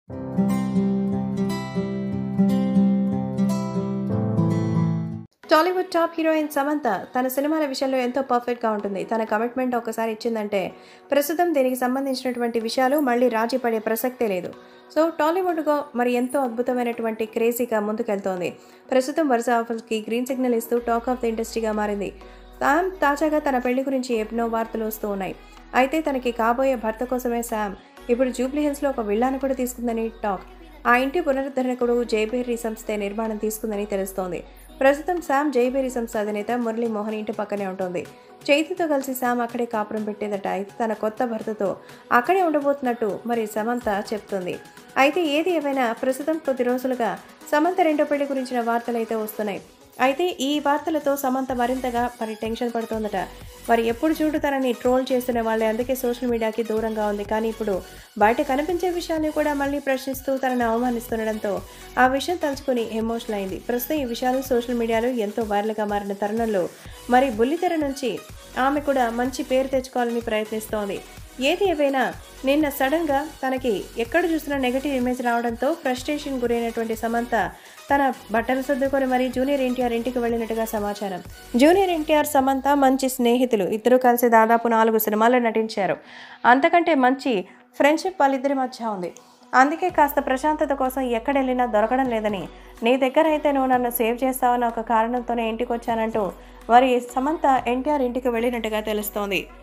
Tollywood top heroine Samantha తన సినిమాల విషయంలో ఎంతో పర్ఫెక్ట్గా ఉంటుంది తన కమిట్మెంట్ ఒకసారి ఇచ్చిందంటే ప్రస్తుతం దీనికి సంబంధించినటువంటి విషయాలు మళ్ళీ రాజీ పడే ప్రసక్తే లేదు సో టాలీవుడ్గా మరి ఎంతో అద్భుతమైనటువంటి క్రేజీగా ముందుకెళ్తోంది ప్రస్తుతం వరుస ఆఫర్స్కి గ్రీన్ సిగ్నల్ ఇస్తూ టాక్ ఆఫ్ ద ఇండస్ట్రీగా మారింది శామ్ తాజాగా తన పెళ్లి గురించి ఎన్నో వార్తలు వస్తూ ఉన్నాయి అయితే తనకి కాబోయే భర్త కోసమే శామ్ ఇప్పుడు జూబ్లీ హిల్స్లో ఒక విల్లాను కూడా తీసుకుందని టాక్ ఆ ఇంటి పునరుద్ధరణకుడు జైబేరి సంస్థ నిర్మాణం తీసుకుందని తెలుస్తోంది ప్రస్తుతం శామ్ జైబేరి సంస్థ అధినేత మురళీ మోహన్ ఇంటి పక్కనే ఉంటుంది చైతితో కలిసి శామ్ అక్కడే కాపురం పెట్టేదట అయితే తన కొత్త భర్తతో అక్కడే ఉండబోతున్నట్టు మరి సమంత చెప్తుంది అయితే ఏది ఏమైనా ప్రస్తుతం కొద్ది రోజులుగా సమంత రెండో పెళ్లి గురించిన వార్తలు అయితే వస్తున్నాయి అయితే ఈ వార్తలతో సమంత మరింతగా మరి టెన్షన్ పడుతోందట మరి ఎప్పుడు చూడు తనని ట్రోల్ చేస్తున్న వాళ్ళే అందుకే సోషల్ మీడియాకి దూరంగా ఉంది కానీ ఇప్పుడు బయట కనిపించే విషయాన్ని కూడా మళ్ళీ ప్రశ్నిస్తూ తనని అవమానిస్తుండడంతో ఆ విషయం తలుచుకుని ఎమోషనల్ అయింది ప్రస్తుతం ఈ విషయాలు సోషల్ మీడియాలో ఎంతో వైరల్గా మారిన తరుణంలో మరి బుల్లితెర నుంచి ఆమె కూడా మంచి పేరు తెచ్చుకోవాలని ప్రయత్నిస్తోంది ఏది ఏవైనా నిన్న సడన్గా తనకి ఎక్కడ చూసినా నెగటివ్ ఇమేజ్ రావడంతో ఫ్రస్ట్రేషన్ గురైనటువంటి సమంత తన బట్టలు సర్దుకొని మరి జూనియర్ ఎన్టీఆర్ ఇంటికి వెళ్ళినట్టుగా సమాచారం జూనియర్ ఎన్టీఆర్ సమంత మంచి స్నేహితులు ఇద్దరు కలిసి దాదాపు నాలుగు సినిమాల్లో నటించారు అంతకంటే మంచి ఫ్రెండ్షిప్ వాళ్ళిద్దరి మధ్య ఉంది అందుకే కాస్త ప్రశాంతత కోసం ఎక్కడెళ్ళినా దొరకడం లేదని నీ దగ్గర అయితే నువ్వు నన్ను సేవ్ చేస్తావన్న ఒక కారణంతోనే ఇంటికి వచ్చానంటూ మరి సమంత ఎన్టీఆర్ ఇంటికి వెళ్ళినట్టుగా తెలుస్తోంది